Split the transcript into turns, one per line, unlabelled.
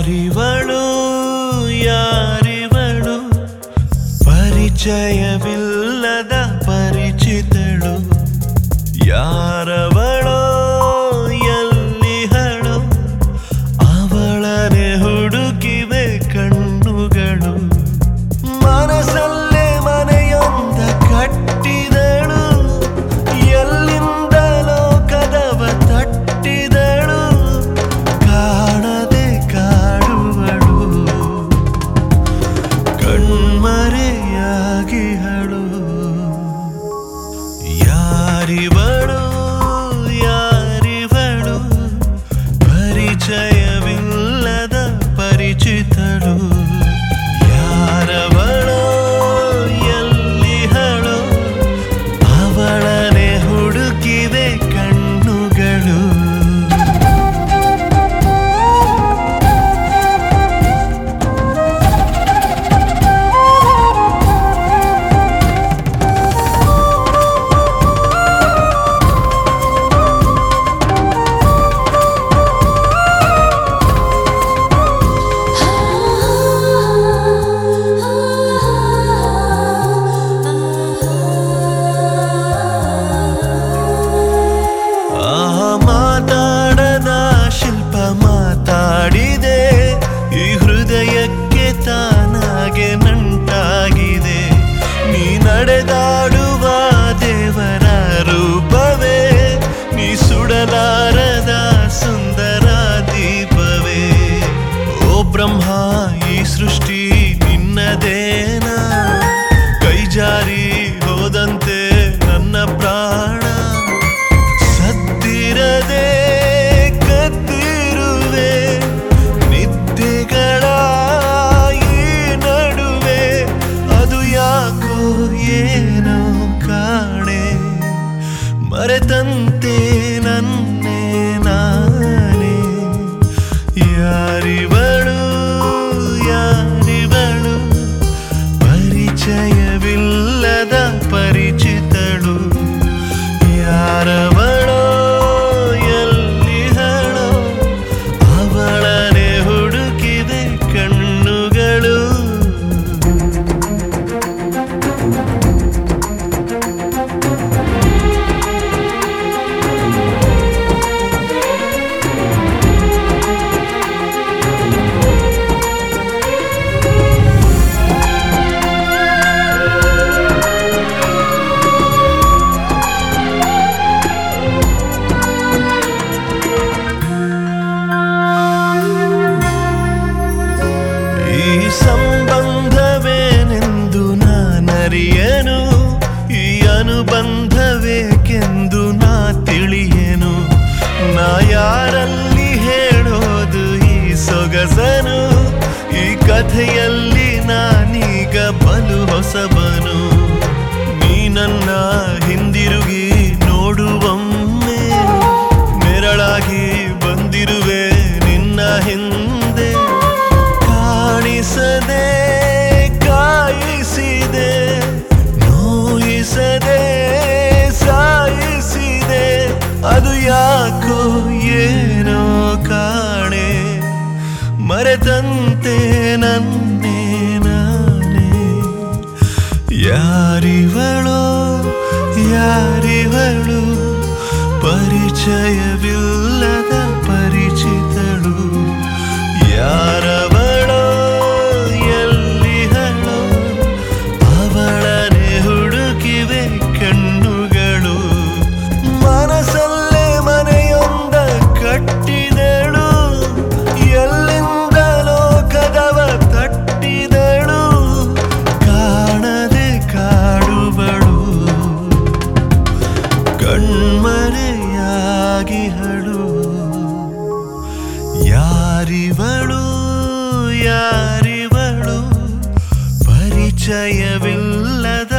ಯಾರಿವಳು ಯಾರಿವಳು ಪರಿಚಯವಿಲ್ಲದ ಪರಿಚಿತಳು ಯಾರವಳೋ ಎಲ್ಲಿಹಳು ಅವಳನೆ ಹುಡುಕಿವೆ ಕಣ್ಣುಗಳು ಮನಸಲ್ಲೇ ಮನೆಯೊಂದ ಕಟ್ಟಿದಳು ಎಲ್ಲಿಂದಲೋ ಕದವ ತಟ್ಟಿದಳು ಕಾಣದೆ ಕಾಡುವಳು ಕಣ್ಮರೆಯಾಗಿಹಳು ಯಾರಿವಳು ಯಾರಿವಳು ಪರಿಚಯವಿಲ್ಲದ ಪರಿಚಿತಳು ಯಾರವಳೋ ಎಲ್ಲಿಹಳು ಅವಳನೆ ಹುಡುಕಿವೆ ಕಣ್ಣುಗಳು ಆ ಮಾತಾಡದ ಶಿಲ್ಪ ಮಾತಾಡಿದೆ ಈ ಹೃದಯಕ್ಕೆ ತಾನಾಗೆ ನಂಟಾಗಿದೆ ನೀ ನಡೆದಾಡುವ ದೇವರ ರೂಪವೇ ನೀ ಸುಡಲಾರದ ಸುಂದರ ದೀಪವೇ ಓ ಬ್ರಹ್ಮ ಈ ಸೃಷ್ಟಿ ನಿನ್ನದೇನಾ ಕೈ ಜಾರಿ ಹೋದಂತೆ ನನ್ನ ಪ್ರಾಣ ಸತ್ತಿರದೆ ಕತ್ತಿರುವೆ ನಿದ್ದೆಗಳ ಈ ನಡುವೆ ಅದು ಯಾಕೋ ಏನೋ ಕಾಣೆ ಮರೆತಂತೆ ನನ್ನೇ ನಾನೇ ಯಾರಿವಳು ಯಾರಿವಳು ಪರಿಚಯವಿಲ್ಲದ ಪರಿಚಿತಳು ಯಾರವಳೋ ಎಲ್ಲಿಹಳೋ ಅವಳನೆ ಹುಡುಕಿದೆ ಕಣ್ಣುಗಳು ಈ ಸಂಬಂಧವೇನೆಂದು ನಾನರಿಯನು ಈ ಅನುಬಂಧವೇಕೆಂದು ನಾ ತಿಳಿಯೇನು ನಾ ಯಾರಲ್ಲಿ ಹೇಳೋದು ಈ ಸೊಗಸನು ಈ ಕಥೆಯಲ್ಲಿ ನಾನೀಗ ಬಲು ಹೊಸಬನು ನೀ ನನ್ನ ಹಿಂದಿರುಗಿ ನೋಡುವೊಮ್ಮೆ ನೆರಳಾಗಿ ಬಂದಿರುವೆ ನಿನ್ನ ಹಿಂದೆ ಕಾಣಿಸದೆ ಕಾಯಿಸಿದೆ ನೋಯಿಸದೆ ಸಾಯಿಸಿದೆ ಅದು ಯಾಕೋ ಏನೋ ಕಾಣೆ ಮರೆತಂತೆ ನನ್ನೇ ನಾನೇ ಯಾರಿವಳೋ ಯಾರಿವಳು ಪರಿಚಯವಿಲ್ಲದ ಪರಿಚಿತಳು ಯಾರವಳೋ ಎಲ್ಲಿಹಳೋ ಅವಳನೆ ಹುಡುಕಿವೆ ಕಣ್ಣುಗಳು ಮನಸಲ್ಲೇ ಮನೆಯೊಂದ ಕಟ್ಟಿದಳು ಎಲ್ಲಿಂದಲೋ ಕದವ ತಟ್ಟಿದಳು ಕಾಣದೆ ಕಾಡುವಳು ಕಣ್ಮರೆಯಾಗಿಹಳು ಯಾರಿವಳು ಯಾರಿವಳು ಪರಿಚಯವಿಲ್ಲದ